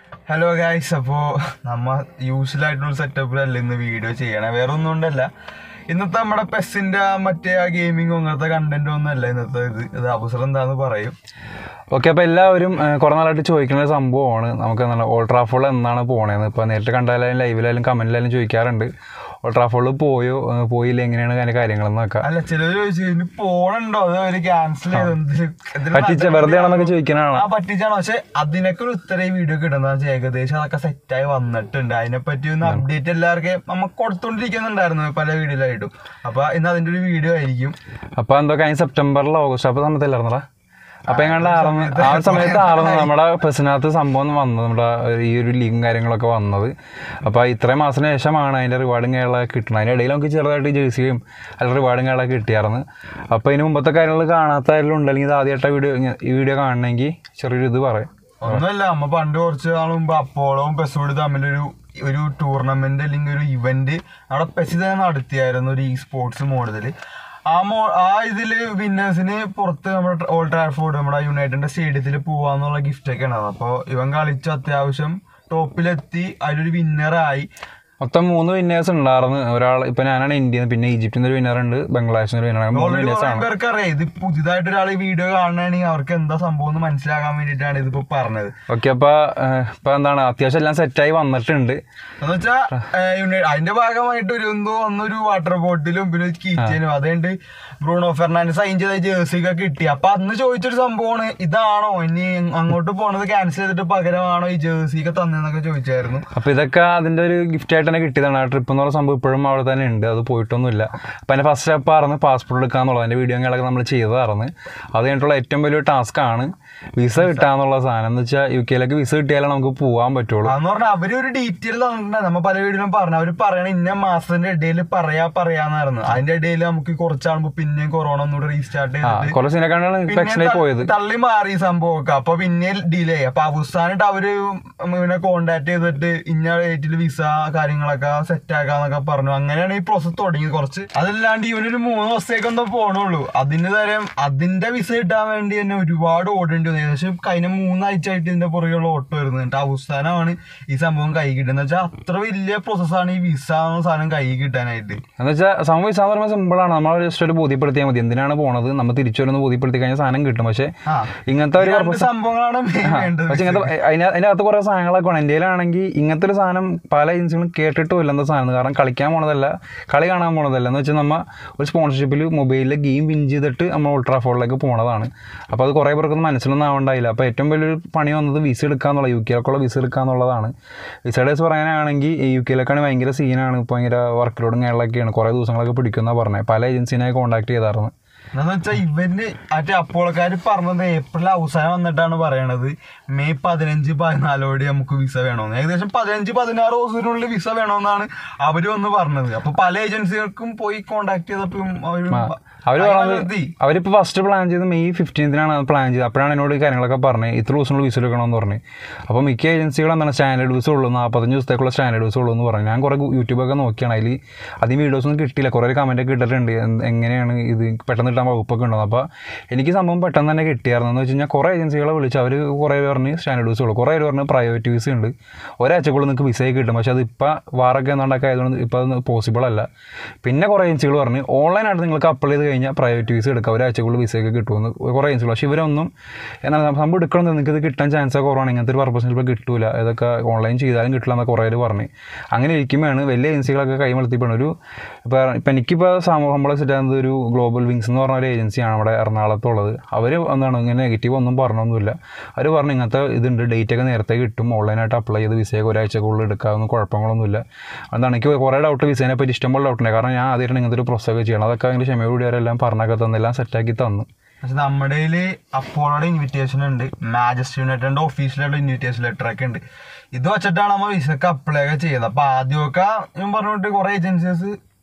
Hello guys അപ്പോൾ നമ്മ usual ആയിട്ടുള്ള സെറ്റപ്പിലല്ല ഇന്ന് വീഡിയോ ചെയ്യണേ വേറെ ഒന്നും കൊണ്ടല്ല ഇന്നത്തെ നമ്മുടെ പെസ്സിന്റെ മറ്റേ ആ ഗെയിമിങ്ങും അങ്ങനത്തെ കണ്ടന്റും ഒന്നും അല്ല ഇന്നത്തെ ഇത് ഇത് അവസരം എന്താന്ന് പറയും ഓക്കെ അപ്പോൾ എല്ലാവരും ഏഹ്, കുറേ നാളായിട്ട് ചോദിക്കുന്ന ഒരു സംഭവമാണ് നമുക്ക് എന്താണ് ഓൾട്രാഫോൾ എന്നാണ് പോണേന്ന് ഇപ്പോൾ നേരിട്ട് കണ്ടാലും ലൈവിലായാലും കമൻറ്റിലായാലും ചോദിക്കാറുണ്ട് ഓൾട്രാഫോളിൽ പോയോ ഏഹ്, പോയില്ല എങ്ങനെയാണ് അതിൻ്റെ കാര്യങ്ങളെന്നൊക്കെ അല്ല ചിലര് ചോദിച്ചു ഇനി പോണുണ്ടോ അത് അവര് ക്യാൻസൽ ചെയ്ത് എന്തിന്- എന്തിന് പറ്റിച്ച വെറുതെ ആണെന്നൊക്കെ ചോദിക്കാനാണ് ആ പറ്റിച്ചാണ് പക്ഷെ അതിനൊക്കെ ഒരു ഉത്തരം ഈ വീഡിയോ കിട്ടുന്ന ഏകദേശം അതൊക്കെ സെറ്റായി വന്നിട്ടുണ്ട് അതിനെപ്പറ്റി ഒന്ന് അപ്ഡേറ്റ് എല്ലാവർക്കും നമുക്ക് കൊടുത്തോണ്ടിരിക്കുന്നുണ്ടായിരുന്നു പല വീഡിയോയിലായിട്ടും അപ്പൊ ഇന്ന് അതിന്റെ ഒരു വീഡിയോ ആയിരിക്കും അപ്പോൾ എന്തോ കഴിഞ്ഞ സെപ്റ്റംബറിൽ ഓഗസ്റ്റ് അപ്പോൾ സമയത്തല്ലായിരുന്നടാ അപ്പോൾ എങ്ങാണ്ട് ആറുന്നു ആ ഒരു സമയത്ത് ആറുന്നു നമ്മുടെ പ്രസിനകത്ത് സംഭവം വന്നത് നമ്മുടെ ഈ ഒരു ലീഗും കാര്യങ്ങളൊക്കെ വന്നത് അപ്പോൾ ഇത്രയും മാസത്തിന് ശേഷമാണ് അതിൻ്റെ റിവാർഡും കാര്യങ്ങളൊക്കെ കിട്ടുന്നത് അതിൻ്റെ ഇടയിൽ നമുക്ക് ചെറുതായിട്ട് ജേഴ്സിയും അല്ല റിവാർഡും കാര്യങ്ങളൊക്കെ കിട്ടിയായിരുന്നു അപ്പോൾ ഇതിന് മുമ്പത്തെ കാര്യങ്ങൾ കാണാത്തവരിലും ഉണ്ടെങ്കിൽ ഇത് ആദ്യമായിട്ട് വീഡിയോ ഈ വീഡിയോ കാണണമെങ്കിൽ ചെറിയൊരു ഇത് പറയാം ഒന്നുമല്ല നമ്മ പണ്ട് കുറച്ച് നാൾ മുമ്പ് അപ്പോളവും പെസോട് തമ്മിലൊരു ഒരു ടൂർണമെന്റ് അല്ലെങ്കിൽ ഒരു ഇവന്റ് അവിടെ പെസി തന്നെ നടത്തിയായിരുന്നു ഒരു ഇ സ്പോർട്സ് മോഡല് ആ മോ ആ ഇതില് വിന്നേഴ്സിന് പുറത്ത് നമ്മുടെ ഓൾഡ് ട്രാഫോർഡ് നമ്മുടെ യുണൈറ്റഡിന്റെ സ്റ്റേഡിയത്തിൽ പോവാന്നുള്ള ഗിഫ്റ്റ് ഒക്കെ ഉണ്ടാവും അപ്പോൾ ഇവൻ കളിച്ച് അത്യാവശ്യം ടോപ്പിലെത്തി അതിലൊരു വിന്നറായി മൊത്തം മൂന്ന് വിന്നേഴ്സ് ഉണ്ടായിരുന്നു ഒരാൾ ഇപ്പൊ ഞാനാണ് ഇന്ത്യയിൽ നിന്ന് പിന്നെ ഈജിപ്തിൽ നിന്ന് ഒരു വിന്നർ ഉണ്ട് ബംഗ്ലാദേശിൽ നിന്ന് ഒരു വിന്നർ മൂന്ന് ഓൾറെഡി വിന്നേഴ്സ് കുറെ ആണ് പേർക്ക് അറിയാം ഇത് പുതിയതായിട്ട് ഒരാൾ ഈ വീഡിയോ കാണുകയാണെങ്കിൽ അവർക്ക് എന്താ സംഭവം എന്ന് മനസ്സിലാക്കാൻ വേണ്ടിയിട്ടാണ് ഇതിപ്പോ പറഞ്ഞത് ഓക്കെ അപ്പൊ ഏഹ്, ഇപ്പൊ എന്താണ് അത്യാവശ്യം എല്ലാം സെറ്റായി വന്നിട്ടുണ്ട് എന്ന് വെച്ചാ ഏഹ്, യുണൈ- അതിന്റെ ഭാഗമായിട്ട് ഒരു എന്തോ ഒന്നൊരു വാട്ടർ ബോട്ടിലും പിന്നെ ഒരു കീച്ചനും അതുകൊണ്ട് ബ്രൂണോ ഫെർണാൻഡസ് സൈൻ ചെയ്ത ജേഴ്സി ഒക്കെ കിട്ടി അപ്പൊ അന്ന് ചോദിച്ചൊരു സംഭവമാണ് ഇതാണോ ഇനി അങ്ങോട്ട് പോണത് ക്യാൻസൽ ചെയ്തിട്ട് പകരമാണോ ഈ ജേഴ്സി ഒക്കെ തന്നെന്നൊക്കെ ചോദിച്ചായിരുന്നു അപ്പൊ ഇതൊക്കെ അതിന്റെ ഒരു ഗിഫ്റ്റ് ആയിട്ട് തന്നെ കിട്ടിയതാണ് ആ ട്രിപ്പ് എന്ന് പറയുന്ന സംഭവം ഇപ്പോഴും അവിടെ തന്നെ ഉണ്ട് അത് പോയിട്ടൊന്നുമില്ല അപ്പൊ അതിന്റെ ഫസ്റ്റ് സ്റ്റെപ്പ് ആയിരുന്നു പാസ്പോർട്ട് എടുക്കാന്നുള്ളത് അതിന്റെ വീഡിയോകളൊക്കെ നമ്മൾ ചെയ്തതായിരുന്നു അത് കഴിഞ്ഞിട്ടുള്ള ഏറ്റവും വലിയ ടാസ്ക് ആണ് വിസ കിട്ടാന്നുള്ള സാധനം എന്ന് വെച്ചാൽ യു കെയിലേക്ക് വിസ കിട്ടിയാലേ നമുക്ക് പോകാൻ പറ്റുള്ളൂ അന്ന് പറഞ്ഞാൽ അവര് ഒരു ഡീറ്റെയിൽ തന്നിട്ടുണ്ട് നമ്മ പല വീഡിയോയിലും പറഞ്ഞു അവര് പറയണ ഇന്ന മാസത്തിന്റെ ഇടയിൽ പറയാ പറയാന്നായിരുന്നു അതിന്റെ ഇടയിൽ നമുക്ക് കുറച്ചാകുമ്പോ പിന്നെയും കൊറോണ ഒന്നുകൂടെ റീസ്റ്റാർട്ട് ആ ചെയ്തിട്ട് കുറച്ച് സിനക്കാണ് പിന്നെ ഇൻഫെക്ഷനായി ത- പോയത് തള്ളി മാറി ഈ സംഭവമൊക്കെ അപ്പൊ പിന്നെ ഡിലേ അപ്പൊ അവസാനമായിട്ട് അവര് ഇവനെ കോണ്ടാക്ട് ചെയ്തിട്ട് ഇന്ന ഡേറ്റിൽ വിസ കാര്യങ്ങളൊക്കെ സെറ്റ് ആക്കാന്നൊക്കെ പറഞ്ഞു അങ്ങനെയാണ് ഈ പ്രോസസ് തുടങ്ങിയത് കുറച്ച് അതല്ലാണ്ട് ഇവനൊരു മൂന്ന് ദിവസത്തേക്ക് എന്തോ പോണുള്ളൂ അതിന് തരം അതിന്റെ വിസ കിട്ടാൻ വേണ്ടി തന്നെ ഒരുപാട് ഓടേണ്ടി വന്നു ഏകദേശം കഴിഞ്ഞ മൂന്നാഴ്ച ആയിട്ട് ഇതിന്റെ പുറകെയുള്ള ഓട്ടം വരുന്നത് എന്നിട്ട് അവസാനമാണ് ഈ സംഭവം കൈ കിട്ടുന്നത് വെച്ചാൽ അത്ര വലിയ പ്രോസസ്സാണ് ഈ വിസ എന്ന സാധനം കൈ കിട്ടാനായിട്ട് എന്ന് വെച്ചാൽ സംഭവം വിസ എന്ന് പറയുമ്പോൾ സിമ്പിളാണ് നമ്മൾ ജസ്റ്റ് ഒരു ബോധ്യപ്പെടുത്തിയാൽ മതി എന്തിനാണ് പോണത് നമ്മൾ തിരിച്ചു വരുന്ന ബോധ്യപ്പെടുത്തി കഴിഞ്ഞാൽ സാധനം കിട്ടും പക്ഷേ ആ ഇങ്ങനത്തെ ഒരു ഈ രണ്ട് purpose- സംഭവങ്ങളാണ് main വേണ്ടത് പക്ഷെ ഇങ്ങനത്തെ അതിന് അതിനകത്ത് കുറേ സാധനങ്ങളൊക്കെ വേണം ഇന്ത്യയിലാണെങ്കിൽ ഇങ്ങനത്തെ ഒരു സാധനം പല ഏജൻസികളും കേട്ടിട്ടും ഇല്ല എന്താ സാധനം കാരണം കളിക്കാൻ പോണതല്ല കളി കാണാൻ പോണതല്ല എന്ന് വെച്ചാൽ നമ്മൾ ഒരു സ്പോൺസർഷിപ്പിൽ മൊബൈലിൽ ഗെയിം വിൻ ചെയ്തിട്ട് നമ്മൾ ഉൾട്രാഫോളിലേക്ക് പോണതാണ് അപ്പോൾ അത് കുറേ പേർക്കൊന്നും മനസ്സിലൊന്നും ആവണ്ടായില്ല അപ്പോൾ ഏറ്റവും വലിയൊരു പണി വന്നത് വിസ എടുക്കാന്നുള്ള യു കെയിലേക്കുള്ള വിസ എടുക്കാന്നുള്ളതാണ് വിസയുടെ കേസ് പറയാനാണെങ്കിൽ യു കെയിലേക്കാണ് ഭയങ്കര സീനാണ് ഇപ്പോൾ ഭയങ്കര വർക്ക് ലോഡും കാര്യങ്ങളൊക്കെയാണ് കുറേ ദിവസങ്ങളൊക്കെ പിടിക്കുന്ന പറഞ്ഞത് പല ഏജൻസിനെ കോൺടാക്ട് ചെയ്തായിരുന്നു എന്ന് വെച്ചാൽ ഇവന് മറ്റേ അപ്പോളക്കാര് പറഞ്ഞത് ഏപ്രിൽ അവസാനം വന്നിട്ടാണ് പറയണത് മെയ് പതിനഞ്ച് പതിനാലോടെ നമുക്ക് വിസ വേണമെന്ന് ഏകദേശം പതിനഞ്ച് പതിനാറ് ദിവസത്തിനുള്ളിൽ വിസ വേണമെന്നാണ് അവര് വന്ന് പറഞ്ഞത് അപ്പൊ പല ഏജൻസികൾക്കും പോയി കോണ്ടാക്ട് ചെയ്തപ്പോൾ അവര് അവർ അങ്ങനെ പറഞ്ഞത് നിർത്തി. അവരിപ്പോൾ ഫസ്റ്റ് പ്ലാൻ ചെയ്ത് മെയ് ഫിഫ്റ്റീൻത്തിനാണ് പ്ലാൻ ചെയ്തത് അപ്പോഴാണ് എന്നോട് ഈ കാര്യങ്ങളൊക്കെ പറഞ്ഞത് ഇത്ര ദിവസങ്ങൾ വിസ എടുക്കണമെന്ന് പറഞ്ഞു അപ്പോൾ മിക്ക ഏജൻസികളും എന്താണ് സ്റ്റാൻഡേർഡ് വിസ ഉള്ളൂ നാൽപ്പത്തഞ്ച് ദിവസത്തേക്കുള്ള സ്റ്റാൻഡേർഡ് വിസ ഉള്ളൂ എന്ന് പറഞ്ഞു ഞാൻ കുറേ യൂട്യൂബൊക്കെ നോക്കിയാണ് അതിൽ അധികം വീഡിയോസ് ഒന്നും കിട്ടിയില്ല കുറേ കമൻറ്റ് ഒക്കെ ഇട്ടിട്ടുണ്ട് എന്ത് എങ്ങനെയാണ് ഇത് പെട്ടെന്ന് കിട്ടാൻ വകുപ്പൊക്കെ ഉണ്ടോ അപ്പോൾ എനിക്ക് സംഭവം പെട്ടെന്ന് തന്നെ കിട്ടിയായിരുന്നു എന്ന് വെച്ച് കഴിഞ്ഞാൽ കുറേ ഏജൻസികളെ വിളിച്ച് അവർ കുറേ പേര് പറഞ്ഞ് സ്റ്റാൻഡേർഡ് വിസ ഉള്ളൂ കുറേ പേര് പറഞ്ഞ് പ്രൈവറ്റ് വിസ ഉണ്ട് ഒരാഴ്ചക്കുള്ളിൽ നിങ്ങൾക്ക് വിസയൊക്കെ കിട്ടും പക്ഷേ അത് ഇപ്പോൾ വാറൊക്കെ എന്നാണ്ടൊക്കെ ആയതുകൊണ്ട് ഇപ്പോൾ അത് പോസിബിൾ അല്ല പിന്നെ കുറേ ഏജൻസികൾ പറഞ്ഞ് ഓൺലൈനായിട്ട് നിങ്ങൾക്ക് അപ്ലൈ ചെയ്ത് കഴിഞ്ഞാൽ പ്രൈവറ്റ് വിസ എടുക്കാം ഒരാഴ്ചക്കുള്ളിൽ വിസയൊക്കെ കിട്ടുമെന്ന് കുറേ ഏജൻസികൾ പക്ഷേ ഇവരൊന്നും എന്നാൽ സംഭവം എടുക്കണം നിങ്ങൾക്ക് ഇത് കിട്ടാൻ ചാൻസ് കുറവാണ് ഇങ്ങനത്തെ ഒരു പർപ്പസിന് ഇപ്പോൾ കിട്ടൂല ഇതൊക്കെ ഓൺലൈൻ ചെയ്താലും കിട്ടില്ല എന്നൊക്കെ കുറേ പേര് പറഞ്ഞ് അങ്ങനെ ഇരിക്കുമ്പോഴാണ് വലിയ ഏജൻസികളൊക്കെ കൈമളത്തിപ്പോണ് ഒരു ഇപ്പോൾ ഇപ്പം എനിക്കിപ്പോൾ നമ്മളെ സെറ്റാകുന്നത് ഒരു ഗ്ലോബൽ വിങ്സ് എന്ന് പറഞ്ഞ ഒരു ഏജൻസിയാണ് നമ്മുടെ എറണാകുളത്തുള്ളത് അവർ എന്താണ് ഇങ്ങനെ നെഗറ്റീവ് ഒന്നും പറഞ്ഞൊന്നുമില്ല അവർ പറഞ്ഞു ഇങ്ങനത്തെ ഇതുണ്ട് ഡേറ്റ് ഒക്കെ നേരത്തെ കിട്ടും ഓൺലൈനായിട്ട് അപ്ലൈ ചെയ്ത് വിസയൊക്കെ ഒരാഴ്ചക്കുള്ളിൽ എടുക്കാവുന്ന കുഴപ്പങ്ങളൊന്നുമില്ല എന്താണ് എനിക്ക് കുറേ ഡൗട്ട് വിസേനെ പറ്റി ഇഷ്ടംപോലെ ഡൗട്ട് ഉണ്ട് കാരണം ഞാൻ ആദ്യമായിട്ട് ഇങ്ങനത്തെ ഒരു പ്രോസസ്സൊക്കെ ചെയ്യണം അതൊക്കെ അതിൻ്റെ ക്ഷമയോടുകൂടി അവരെല്ലാം പറഞ്ഞൊക്കെ തന്നെല്ലാം സെറ്റാക്കി തന്നു പക്ഷെ നമ്മുടെ കയ്യില് അപ്പോളോടെ ഇൻവിറ്റേഷൻ ഉണ്ട് മാജസ്റ്റ് യുണൈറ്റഡിന്റെ ഒഫീഷ്യലായിട്ടുള്ള ഇൻവിറ്റേഷൻ ലെറ്റർ ഒക്കെ ഉണ്ട് ഇത് വെച്ചിട്ടാണ് നമ്മ വിസക്ക് അപ്ലൈ ഒക്കെ ചെയ്യുന്നത് അപ്പൊ ആദ്യമൊക്കെ ഞാൻ പറഞ്ഞിട്ട് കുറെ ഏജൻസീസ്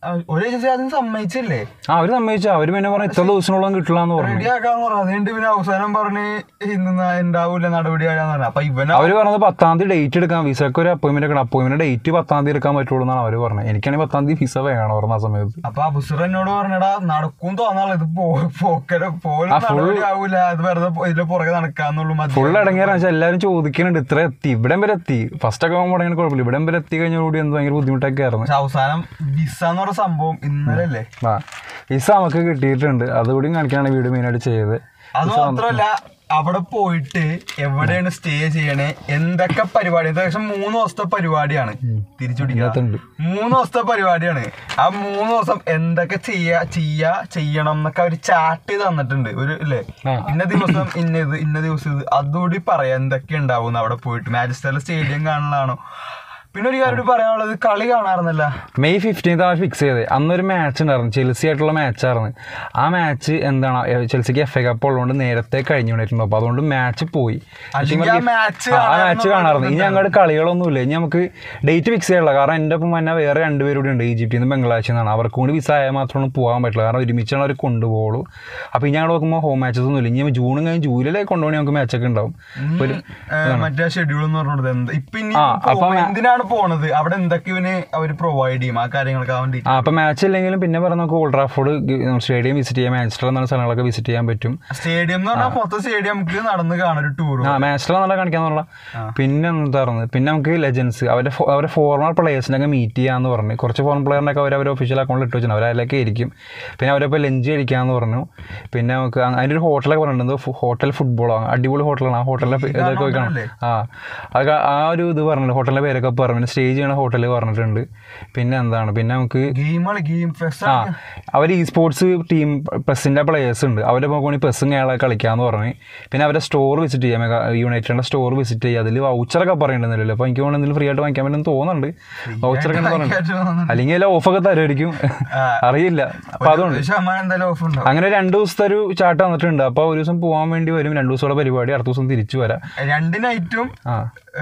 ഒരു ഏജൻസി ആദ്യം സമ്മതിച്ചില്ലേ ആ അവര് സമ്മതിച്ചു അവര് പിന്നെ പറഞ്ഞു ഇത്ര ദിവസത്തിനുള്ളിൽ കിട്ടില്ല എന്ന് പറഞ്ഞു റെഡി ആക്കാന്ന് പറഞ്ഞു അതുകൊണ്ട് പിന്നെ അവസാനം പറഞ്ഞ് ഇന്ന് ഉണ്ടാവൂല നടപടി ആയാന്ന് പറഞ്ഞു അപ്പൊ ഇവന അവര് പറഞ്ഞത് പത്താം തീയതി ഡേറ്റ് എടുക്കാൻ വിസക്ക് ഒരു അപ്പോയിന്റ്മെന്റ് എടുക്കണം അപ്പോയിന്റ്മെന്റ് ഡേറ്റ് പത്താം തീയതി എടുക്കാൻ പറ്റുള്ളൂ എന്നാണ് അവര് പറഞ്ഞത് എനിക്കാണെങ്കിൽ പത്താം തീയതി വിസ വേണം പറഞ്ഞ ആ സമയത്ത് അപ്പൊ അബുസർ എന്നോട് പറഞ്ഞടാ നടക്കും തോന്നാളെ ഇത് പോ- പോക്കര പോലും ആ, full- നടപടി ആവൂല അത് വെറുതെ പോ- ഇതിന്റെ പുറകെ നടക്കാന്നുള്ളൂ മതി ഫുൾ ഇടങ്ങിയാന്ന് വെച്ചാൽ എല്ലാവരും ചോദിക്കുന്നുണ്ട് ഇത്ര എത്തി ഇവിടം വരെ എത്തി ഫസ്റ്റ് ഒക്കെ മുടങ്ങിയ കുഴപ്പമില്ല ഇവിടം വരെ എത്തി കഴിഞ്ഞോടുകൂടി എന്ത് ഭയങ്കര ബുദ്ധിമുട്ടൊക്കെ ആയിരുന്നു പക്ഷെ അവസാനം വിസ എന്ന് പറഞ്ഞ സംഭവം ഇന്നലെ അല്ലേ ആ വിസ നമുക്ക് കിട്ടിയിട്ടുണ്ട് അതുകൂടി കാണിക്കാനാണ് വീഡിയോ മെയിനായിട്ട് ചെയ്തത് അത് മാത്രമല്ല അവിടെ പോയിട്ട് എവിടെയാണ് സ്റ്റേ ചെയ്യണേ എന്തൊക്കെ പരിപാടി ഏകദേശം മൂന്ന് ദിവസത്തെ പരിപാടിയാണ് തിരിച്ചുപിടിക്കുക ഇതിനകത്തുണ്ട് മൂന്ന് ദിവസത്തെ പരിപാടിയാണ് ആ മൂന്ന് ദിവസം എന്തൊക്കെ ചെയ്യാ ചെയ്യാ ചെയ്യണം എന്നൊക്കെ അവര് ചാറ്റ് ചെയ്ത് തന്നിട്ടുണ്ട് ഒരു ഇല്ലേ ആ. ഇന്ന ദിവസം ഇന്ന ഇത് ഇന്ന ദിവസം ഇത് അതുകൂടി പറയാം എന്തൊക്കെ ഉണ്ടാവും അവിടെ പോയിട്ട് മാജിസ്റ്റർ സ്റ്റേഡിയം കാണലാണോ പിന്നെ ഒരു കാര്യം കൂടി പറയാനുള്ളത് കളി കാണാറുന്നല്ല മെയ് ഫിഫ്റ്റീൻത്ത് ആണ് ഫിക്സ് ചെയ്തത് അന്നൊരു മാച്ച് ഉണ്ടായിരുന്നു ചെൽസി ആയിട്ടുള്ള മാച്ചായിരുന്നു ആ മാച്ച് എന്താണ് എ, ചെൽസിക്ക് എഫ് എ കപ്പ് ഉള്ളതുകൊണ്ട് നേരത്തെ കഴിഞ്ഞു കൊണ്ടിട്ടുണ്ട് അപ്പോൾ അതുകൊണ്ട് മാച്ച് പോയി അല്ലെങ്കിൽ ആ match ആ കാണാൻ മാച്ച് കാണാറുണ്ട് ഇനി അങ്ങോട്ട് കളികളൊന്നുമില്ല ഇനി നമുക്ക് ഡേറ്റ് ഫിക്സ് ചെയ്യല്ല കാരണം എൻ്റെ ഒപ്പം തന്നെ വേറെ രണ്ടുപേരും കൂടി ഉണ്ട് ഈജിപ്തിൽ നിന്ന് ബംഗ്ലാദേശിൽ നിന്നാണ് അവർക്ക് കൂടി വിസ ആയാൽ മാത്രമേ പോകാൻ പറ്റില്ല കാരണം ഒരുമിച്ചാണ് അവർ കൊണ്ടുപോകുള്ളൂ അപ്പോൾ ഇനി അങ്ങോട്ട് നോക്കുമ്പോൾ ഹോം മാച്ചസ് ഒന്നും ഇല്ല ഇനി ജൂണും കഴിഞ്ഞ് ജൂലൈയിലേക്ക് കൊണ്ടുപോകണമെങ്കിൽ നമുക്ക് മാച്ചൊക്കെ ഉണ്ടാവും അപ്പോൾ ഒരു ഏഹ് മറ്റേ ഷെഡ്യൂൾ എന്ന് പറഞ്ഞത് എന്താ ഇപ്പൊ ഇനി ആ, പോ- അപ്പം- എന്തിനാണ് പോണത് അവിടെ എന്തൊക്കെ ഇവന് അവര് പ്രൊവൈഡ് ചെയ്യും ആ കാര്യങ്ങളൊക്കെ അവൻ ആ അപ്പോൾ മാച്ച് ഇല്ലെങ്കിലും പിന്നെ പറഞ്ഞ നമുക്ക് ഓൾഡ് ട്രാഫോർഡ് സ്റ്റേഡിയം വിസിറ്റ് ചെയ്യാം മാൻസ്റ്റർ എന്ന സ്ഥലങ്ങളൊക്കെ വിസിറ്റ് ചെയ്യാൻ പറ്റും സ്റ്റേഡിയം എന്ന് പറഞ്ഞാൽ മൊത്തം സ്റ്റേഡിയം നമുക്ക് നടന്ന് കാണാൻ ഒരു ടൂർ ആ മാസ്റ്റർ നല്ല കാണിക്കാന്നുള്ള പിന്നെ എന്തായിരുന്നു പിന്നെ നമുക്ക് ലെജൻസ് അവരുടെ ഫോ- അവരുടെ ഫോർമർ പ്ലേയേഴ്സിനൊക്കെ മീറ്റ് ചെയ്യാന്ന് പറഞ്ഞു കുറച്ച് ഫോറിൻ പ്ലെയറിനൊക്കെ അവർ അവർ ഒഫീഷ്യൽ അക്കൗണ്ടിൽ ഇട്ട് വെച്ചിട്ടുണ്ട് അവരതിലൊക്കെ ഇരിക്കും പിന്നെ അവരിപ്പോൾ ലഞ്ച് കഴിക്കാന്ന് പറഞ്ഞു പിന്നെ നമുക്ക് അ- അതിൻ്റെ ഒരു ഹോട്ടലൊക്കെ പറഞ്ഞിട്ടുണ്ട് ഫു- ഹോട്ടൽ ഫുട്ബോളോ അടിപൊളി ഹോട്ടലാണ് ആ ഹോട്ടലിലെ പേ- ഇതൊക്കെ പോയി കാണാം ഹോട്ടലല്ലേ? ആ അതൊക്കെ ആ ഒരു ഇത് പറഞ്ഞിട്ടുണ്ട് ഹോട്ടലിൻ്റെ പേരൊക്കെ പറഞ്ഞു പിന്നെ സ്റ്റേ ചെയ്യണ ഹോട്ടൽ പറഞ്ഞിട്ടുണ്ട് പിന്നെ എന്താണ് പിന്നെ നമുക്ക് ഗെയിമാണ് ഗെയിം ഫെസ്റ്റ് ആ അവർ ഈ സ്പോർട്സ് ടീം പെസ്സിൻ്റെ പ്ലേയേഴ്സ് ഉണ്ട് അവരെ നോക്കുകയാണെങ്കിൽ പെസ്സും കേള കളിക്കാന്ന് പറഞ്ഞ് പിന്നെ അവരെ സ്റ്റോർ വിസിറ്റ് ചെയ്യാം മെഗാ യുണൈറ്റഡിൻ്റെ സ്റ്റോർ വിസിറ്റ് ചെയ്യുക അതിൽ വൗച്ചറൊക്കെ പറയുന്നുണ്ടല്ലോ അപ്പോൾ എനിക്ക് തോന്നുന്നു എന്തെങ്കിലും ഫ്രീ ആയിട്ട് വാങ്ങിക്കാൻ പറ്റുമെന്ന് തോന്നുന്നുണ്ട് വൗച്ചറൊക്കെ പറയുന്നുണ്ട് അല്ലെങ്കിൽ എല്ലാം ഓഫൊക്കെ തരുമായിരിക്കും അറിയില്ല അപ്പോൾ അതുകൊണ്ട് ശതമാനം എന്തായാലും ഓഫ് ഉണ്ടാവും അങ്ങനെ രണ്ട് ദിവസത്തെ ഒരു ചാട്ട് വന്നിട്ടുണ്ട് അപ്പോൾ ഒരു ദിവസം പോകാൻ വേണ്ടി വരും രണ്ട് ദിവസമുള്ള പരിപാടി അടുത്ത ദിവസം തിരിച്ചു വരാം രണ്ട് നൈറ്റും ആ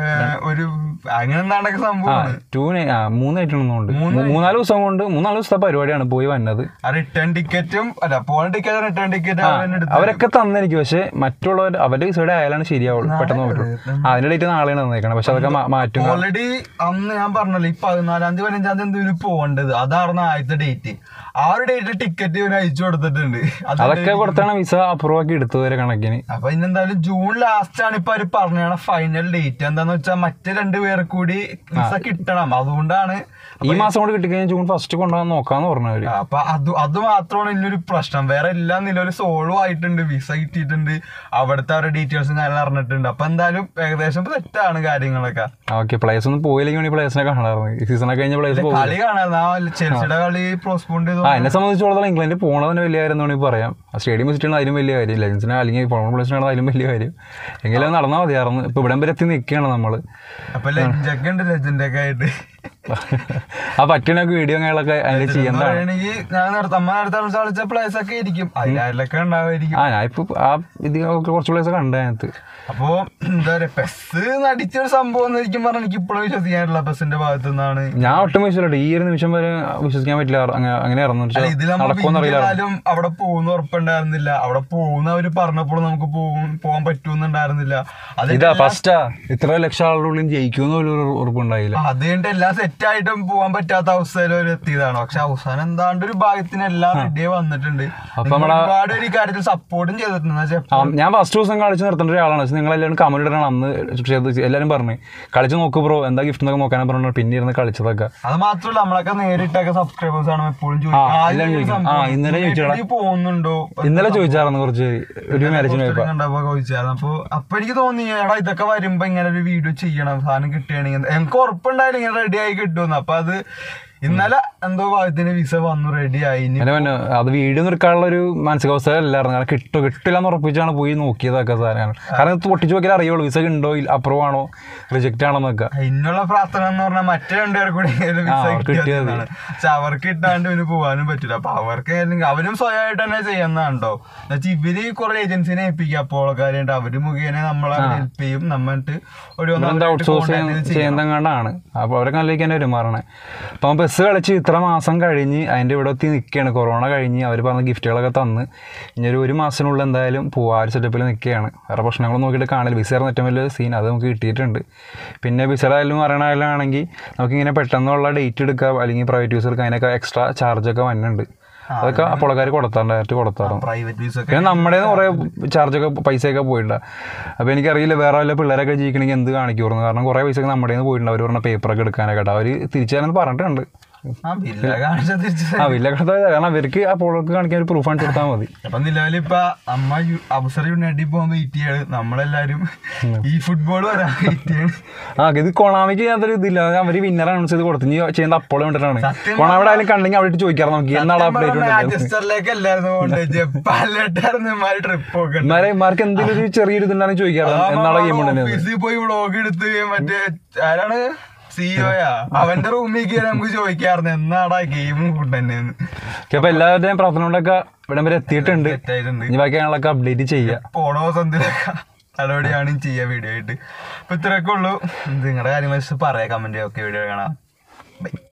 ഒരു അങ്ങനെ എന്താണ്ടൊക്കെ ആ സംഭവമാണ് ടു ആ മൂന്ന് ആയിട്ടൊന്നുണ്ട് മൂന്നാല് ദിവസം കൊണ്ട് മൂന്നാല് ദിവസത്തെ പരിപാടിയാണ് പോയി വന്നത് ആ റിട്ടേൺ ടിക്കറ്റും അല്ല പോണ ടിക്കറ്റ് റിട്ടേൺ ടിക്കറ്റ് അവൻ എടുത്ത് അവരൊക്കെ തന്നെനിക്ക് പക്ഷെ മറ്റുള്ളവർ അവരുടെ വിസയുടെ ആയാലാണ് ശരിയാവുള്ളൂ പെട്ടെന്ന് പറ്റുള്ളൂ ആ, അതിന്റെ ഡേറ്റ് നാളെയാണ് തന്നേക്കണം പക്ഷെ അതൊക്കെ മാ- മാറ്റും ഓൾറെഡി അന്ന് ഞാൻ പറഞ്ഞല്ലോ ഈ പതിനാലാം തീയതി പതിനഞ്ചാം തീയതി എന്തെങ്കിലും പോകേണ്ടത് അതായിരുന്നു ആദ്യത്തെ ഡേറ്റ് ആ ഒരു ഡേറ്റ് ടിക്കറ്റ് ഇവന് അയച്ചു കൊടുത്തിട്ടുണ്ട് അത് അതൊക്കെ കൊടുത്താണ് വിസ അപ്രൂവ് ആക്കി എടുത്തു വരെ കണക്കിന് അപ്പൊ ഇന്നെന്തായാലും ജൂൺ ലാസ്റ്റ് ആണ് ഇപ്പൊ അവര് പറഞ്ഞ ഫൈനൽ ഡേറ്റ് എന്താന്ന് വെച്ചാൽ മറ്റേ രണ്ട് പേർക്ക് കൂടി വിസ കിട്ടണം അതുകൊണ്ടാണ് ഈ മാസം കൊണ്ട് കിട്ടിക്കഴിഞ്ഞാൽ ജൂൺ ഫസ്റ്റ് കൊണ്ടുപോകാൻ നോക്കാന്ന് പറഞ്ഞവര് ആ, അപ്പൊ അത് അത് മാത്രമാണ് ഇതിലൊരു പ്രശ്നം വേറെ എല്ലാം നിലവിൽ സോൾവ് ആയിട്ടുണ്ട് വിസ കിട്ടിയിട്ടുണ്ട് അവിടുത്തെ അവരുടെ ഡീറ്റെയിൽസും കാര്യങ്ങൾ അറിഞ്ഞിട്ടുണ്ട് അപ്പൊ എന്തായാലും ഏകദേശം സെറ്റാണ് കാര്യങ്ങളൊക്കെ ഓക്കെ പ്ലേസ് ഒന്നും പോയില്ലെങ്കിൽ ഈ പ്ലേസിനെ കാണാറുണ്ട് ഈ സീസണൊക്കെ കഴിഞ്ഞ പ്ലേസ് പോകും കളി കാണാൻ ആ ചെൽസിയുടെ കളി പോസ്റ്റ്പോൺ ചെയ്തു ആ എന്നെ സംബന്ധിച്ചിടത്തോളം ഇംഗ്ലണ്ടിൽ പോകണത് തന്നെ വലിയ കാര്യം എന്ന് വേണമെങ്കിൽ പറയാം ആ സ്റ്റേഡിയം വിസിറ്റ് ചെയ്യുന്നത് അതിലും വലിയ കാര്യം ലെൻസിന് അല്ലെങ്കിൽ ഫോൺ പ്ലേസിനാണ് അതിലും വലിയ കാര്യം എങ്കിലും അത് നടന്നാൽ മതിയായിരുന്നു ഇപ്പൊ ഇവിടം വരെ എത്തി നിൽക്കുകയാണ് നമ്മള് അപ്പൊ ലഞ്ചൊക്കെ ഉണ്ട് ലെജൻഡ് ഒക്കെ ആയിട്ട് ആ പറ്റണൊക്കെ വീഡിയോ കാര്യങ്ങളൊക്കെ അതിൽ ചെയ്യാൻ പറയണെങ്കിൽ ഞാൻ നേരത്തെ അമ്മ നേരത്തെ കളിച്ച പ്ലേസ് ഒക്കെ ഇരിക്കും അതിലൊക്കെ ഉണ്ടാവുമായിരിക്കും ആ ഞാൻ ഇപ്പൊ ആ ഇത് കുറച്ച് പ്ലേസ് കണ്ട അതിനകത്ത് അപ്പോ എന്താ പറയാ പെസ് നടിച്ചൊരു സംഭവം എന്ന് ശരിക്കും പറഞ്ഞാൽ എനിക്ക് ഇപ്പോഴും വിശ്വസിക്കാനില്ല പെസിന്റെ ഭാഗത്തു നിന്നാണ് ഞാൻ ഒട്ടും വിശ്വസിച്ചില്ല ഈ ഒരു നിമിഷം വരെ വിശ്വസിക്കാൻ പറ്റില്ല അങ്ങനെ അങ്ങനെ ഇറന്നു അല്ല ഇതിൽ നമ്മൾ നടക്കുമെന്ന് അറിയില്ല വീട്ടിലായാലും അവിടെ പോകുന്ന ഉറപ്പുണ്ടായിരുന്നില്ല അവിടെ പോകുന്ന അവര് പറഞ്ഞപ്പോൾ നമുക്ക് പോകും പോകാൻ പറ്റുമെന്നുണ്ടായിരുന്നില്ല അത് ഇതാ ഫസ്റ്റാ ഇത്ര ലക്ഷം ആളുടെ ഉള്ളിൽ ജയിക്കുമെന്ന് പോലും ഒരു ഉറപ്പുണ്ടായില്ല അത് കഴിഞ്ഞിട്ട് എല്ലാം സെറ്റ് ആയിട്ടും പോകാൻ പറ്റാത്ത അവസ്ഥയിൽ അവർ എത്തിയതാണ് പക്ഷെ അവസാനം എന്താണ്ട് ഒരു ഭാഗത്തിന് എല്ലാം റെഡി വന്നിട്ടുണ്ട് അപ്പൊ നിങ്ങൾ നമ്മളെ- ഒരുപാട് ഒരു കാര്യത്തിൽ സപ്പോർട്ടും ചെയ്തിട്ടുണ്ട് എന്ന് വെച്ചാ ആ, ഞാൻ ഫസ്റ്റ് ദിവസം കളിച്ച് നിർത്തേണ്ട ഒരാളാണ് പക്ഷെ നിങ്ങൾ എല്ലാവരും കമന്റ് ഇടണം അന്ന് ചെയ്ത് എല്ലാവരും പറഞ്ഞു കളിച്ച് നോക്ക് ബ്രോ എന്താ ഗിഫ്റ്റ് എന്നൊക്കെ നോക്കാനാ പറഞ്ഞു പിന്നെ ഇരുന്ന് കളിച്ചതൊക്കെ അത് മാത്രമല്ല നമ്മളൊക്കെ നേരിട്ടൊക്കെ സബ്സ്ക്രൈബേഴ്സ് ആണ് എപ്പോഴും ആ, എല്ലാവരും ചോദിക്കും. ആ, ഇന്നലെ ചോദിച്ചോടാ. പോകുന്നുണ്ടോ ഇന്നലെ ചോദിച്ചായിരുന്നു കുറച്ച് ഒരു മാരേജിന് പോയപ്പോ കണ്ടപ്പോ ചോദിച്ചായിരുന്നു അപ്പൊ അപ്പൊ എനിക്ക് തോന്നി എടാ ഇതൊക്കെ വരുമ്പോ ഇങ്ങനെ ഒരു വീഡിയോ ചെയ്യണം സാധനം കിട്ടുകയാണെങ്കിൽ എനിക്ക് ഉറപ്പുണ്ടായില്ല ഇങ്ങനെ റെഡി ആയി കിട്ടുമെന്ന് അപ്പൊ അത് ഇന്നലെ എന്തോ ഭാഗത്തിന് വിസ വന്നു റെഡി ആയി ഇനി എന്നെ പിന്നെ അത് വീഡിയോ നിർക്കാനുള്ള ഒരു മാനസികാവസ്ഥ അല്ലായിരുന്നു കാരണം കിട്ടോ കിട്ടില്ല എന്ന് ഉറപ്പിച്ചാണ് പോയി നോക്കിയതൊക്കെ സാധനമാണ് കാരണം ഇത് പൊട്ടിച്ച് നോക്കിയാൽ അറിയുള്ളൂ വിസ ഉണ്ടോ അപ്രൂവ് ആണോ റിജക്റ്റ് ആണോ എന്നൊക്കെ അതിനുള്ള പ്രാർത്ഥന എന്ന് പറഞ്ഞാൽ മറ്റേ രണ്ടുപേർ കൂടി എങ്കിലും ആ, വിസ അവർക്ക് കിട്ടിയത് കിട്ടിയത്. എന്നാണ്. പക്ഷെ അവർക്ക് കിട്ടാണ്ട് ഇവന് പോകാനും പറ്റില്ല അപ്പൊ അവർക്ക് അല്ലെങ്കിൽ അവരും സ്വയമായിട്ട് തന്നെ ചെയ്യുന്നതാണ്ടോ എന്നുവെച്ചാൽ ഇവര് കുറെ ഏജൻസിനെ ഏൽപ്പിക്കുക അപ്പോൾ കാര്യമായിട്ട് അവര് മുഖേന നമ്മളെ ഹെൽപ്പ് ചെയ്യും നമ്മിട്ട് ഒരു എന്താ ഔട്ട്സോഴ്സ് ചെയ്യുന്നതാണ്ടാണ് അപ്പോൾ അവരൊക്കെ നല്ലേക്ക് തന്നെ പെരുമാറണേ അപ്പോൾ അവൻ ചെസ് കളിച്ച് ഇത്ര മാസം കഴിഞ്ഞ് അതിൻ്റെ ഇവിടെ എത്തി നിൽക്കുകയാണ് കൊറോണ കഴിഞ്ഞ് അവർ പറഞ്ഞ ഗിഫ്റ്റുകളൊക്കെ തന്ന് ഇനി ഒരു ഒരു മാസത്തിനുള്ളിൽ എന്തായാലും പോവാ ആ ഒരു സെറ്റപ്പിൽ നിൽക്കുകയാണ് വേറെ പ്രശ്നങ്ങൾ നോക്കിയിട്ട് കാണില്ല വിസയായിരുന്നു ഏറ്റവും വലിയ സീൻ അത് നമുക്ക് കിട്ടിയിട്ടുണ്ട് പിന്നെ വിസറായാലും പറയണായാലും ആണെങ്കിൽ നമുക്കിങ്ങനെ പെട്ടെന്നുള്ള ഡേറ്റ് എടുക്കുക അല്ലെങ്കിൽ പ്രൈവറ്റ് യൂസർക്ക് അതിനൊക്കെ എക്സ്ട്രാ ചാർജൊക്കെ വന്നുണ്ട് അതൊക്കെ അപ്പോളക്കാർ കൊടുത്താറുണ്ട് ഡയറക്റ്റ് കൊടുത്താറുണ്ട് പ്രൈവറ്റ് വ്യൂസ് ഒക്കെ പിന്നെ നമ്മുടെ കുറേ ചാർജൊക്കെ പൈസയൊക്കെ പോയിട്ടുണ്ട് അപ്പോൾ എനിക്കറിയില്ല വേറെ വല്ല പിള്ളേരൊക്കെ ജീവിക്കണമെങ്കിൽ എന്ത് കാണിക്കുമായിരുന്നു കാരണം കുറേ പൈസയൊക്കെ നമ്മുടെ നിന്ന് പോയിട്ടുണ്ട് അവർ പറഞ്ഞ പേപ്പറൊക്കെ എടുക്കാനൊക്കെ അവർ തിരിച്ചു തരാമെന്ന് പറഞ്ഞിട്ടുണ്ട് ആ ബില്ല കാണിച്ച തിരിച്ചു ആ വലിയ കഥ കാരണം അവർക്ക് അപ്പോഴൊക്കെ കാണിക്കാൻ ഒരു പ്രൂഫ് കാണിച്ചു കൊടുത്താൽ മതി അപ്പൊ നിലവിൽ ഇപ്പൊ അമ്മ യു- അബുസർ യുണൈറ്റഡിൽ പോകാൻ വെയിറ്റ് ചെയ്യാണ് നമ്മളെല്ലാരും ഈ ഫുട്ബോൾ വരാൻ വെയിറ്റ് ചെയ്യാണ് ആ ഇത് കൊണാമിക്ക് അതൊരു ഇതില്ല അവർ വിന്നർ അനൗൺസ് ചെയ്ത് കൊടുത്തു ഇനി ചെയ്യുന്നത് അപ്പോഴും വേണ്ടിയിട്ടാണ് സത്യം കൊണാവിടെ ആയാലും കണ്ടെങ്കിൽ അവിടെ ചോദിക്കാറ് നോക്കി എന്നാണ് അപ്ഡേറ്റ് ഉണ്ടായത് മാഞ്ചസ്റ്ററിലേക്ക് അല്ലായിരുന്നു പോകേണ്ടത് ജപ്പാനിലോട്ടായിരുന്നു ഇമാര് ട്രിപ്പ് ഒക്കെ എന്നാലേ ഇമാർക്ക് എന്തെങ്കിലും ഒരു ചെറിയൊരു ഇതുണ്ടാണ് ചോദിക്കാറ് എന്നാളെ ഗെയിം ഉണ്ടെന്ന് ഓഫീസിൽ പോയി വ്ളോഗ് എടുത്ത് മറ്റേ ആരാണ് സിഇഒയാ അവന്റെ റൂമിൽ കയറി നമുക്ക് ചോദിക്കാറുണ്ട് എന്നാടാ ഗെയിം കൊണ്ടുതന്നെന്ന് അപ്പൊ എല്ലാവരുടെയും പ്രവർത്തനം കൊണ്ടൊക്കെ ഇവിടം വരെ എത്തിയിട്ടുണ്ട് തെറ്റായിട്ടുണ്ട് ഇനി ബാക്കി ഞങ്ങളൊക്കെ അപ്ഡേറ്റ് ചെയ്യുക പോണോ സന്ധ്യയിലൊക്കെ നടപടിയാണ് ചെയ്യാ വീഡിയോ ആയിട്ട് അപ്പൊ ഇത്രയൊക്കെ ഉള്ളൂ നിങ്ങളുടെ കാര്യങ്ങൾ പറയാം കമന്റ് ഒക്കെ വീഡിയോ കാണാം ബൈ